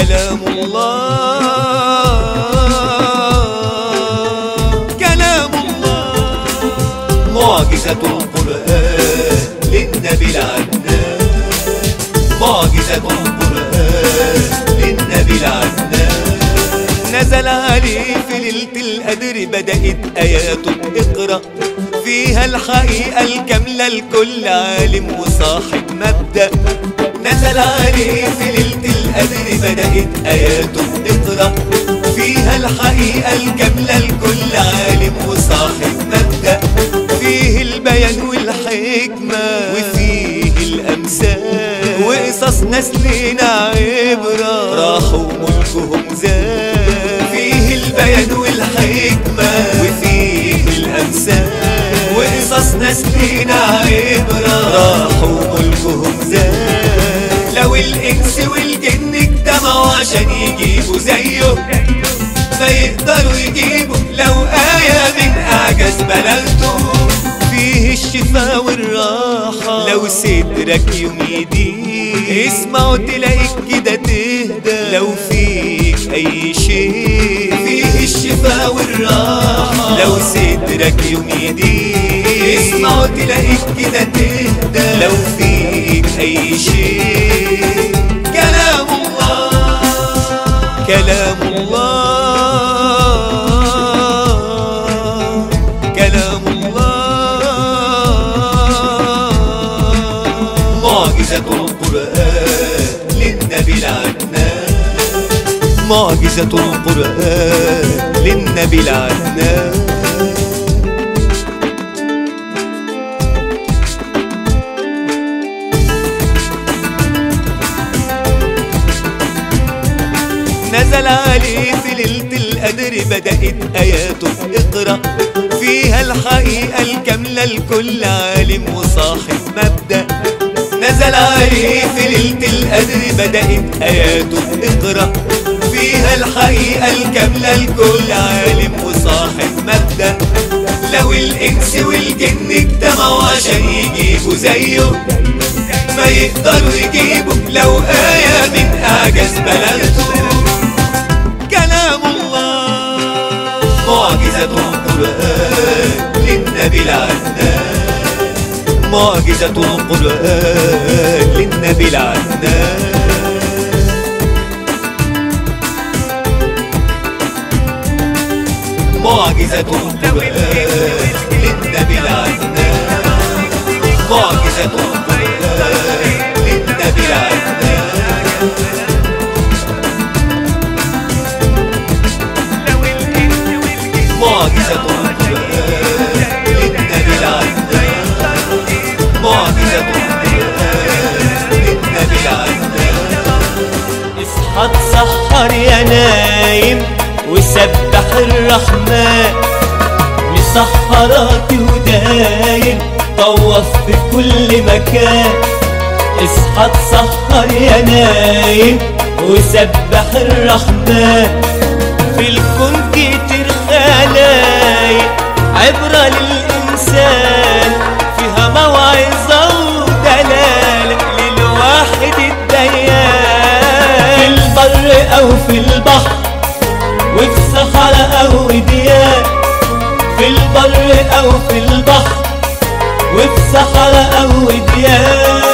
كلام الله كلام الله معجزة القرآن للنبي العدنان معجزة القرآن للنبي العدنان نزل عليه في ليلة القدر بدأت آياته اقرأ فيها الحقيقة الكاملة لكل عالم وصاحب مبدأ نزل عليه في ليلة القدر بدأت آياته اقرأ فيها الحقيقة الكاملة لكل عالم وصاحب مبدأ فيه البيان والحكمة وفيه الأمثال وقصص ناس لينا عبرة راحوا ملكهم زاد فيه البيان والحكمة وفيه الأمثال وقصص ناس لينا عبرة راحوا ملكهم زاد لو الإنس والجن اجتمعوا عشان يجيبوا زيه فيقدروا يجيبوا لو آية من أعجز بلغته فيه الشفاء والراحة لو صدرك يوم يضيق اسمع تلاقيك كده تهدى لو فيك أي شيء فيه الشفاء والراحة لو صدرك يوم يضيق اسمع تلاقيك كده تهدى لو فيك أي شيء كلام الله كلام الله كلام الله معجزة القرآن للنبي العدنان معجزة القرآن للنبي العدنان نزل عليه في ليلة القدر بدأت آياته اقرأ فيها الحقيقة الكاملة لكل عالم وصاحب مبدأ نزل عليه في ليلة القدر بدأت آياته اقرأ فيها الحقيقة الكاملة لكل عالم وصاحب مبدأ لو الإنس والجن اجتمعوا عشان يجيبوا زيه ما يقدروا يجيبوا لو آية من أعجز بلغته كلام الله معجزة القرآن للنبي العدنان معجزة القرآن للنبي العدنان معجزة القرآن للنبي العدنان معجزة القرآن للنبي العدنان معجزة القرآن للنبي العدنان معجزة القرآن للنبي العدنان اصحى تسحر يا نايم وسبح الرحمن مسحراتي ودايم طوف في كل مكان اصحى تسحر يا نايم وسبح الرحمن في الكون كتير خلايق عبرة للإنسان فيها موعظة ودلالة للواحد الديان في البر أو في البحر وفي صحراء أو وديان في البر أو في البحر وفي صحراء أو وديان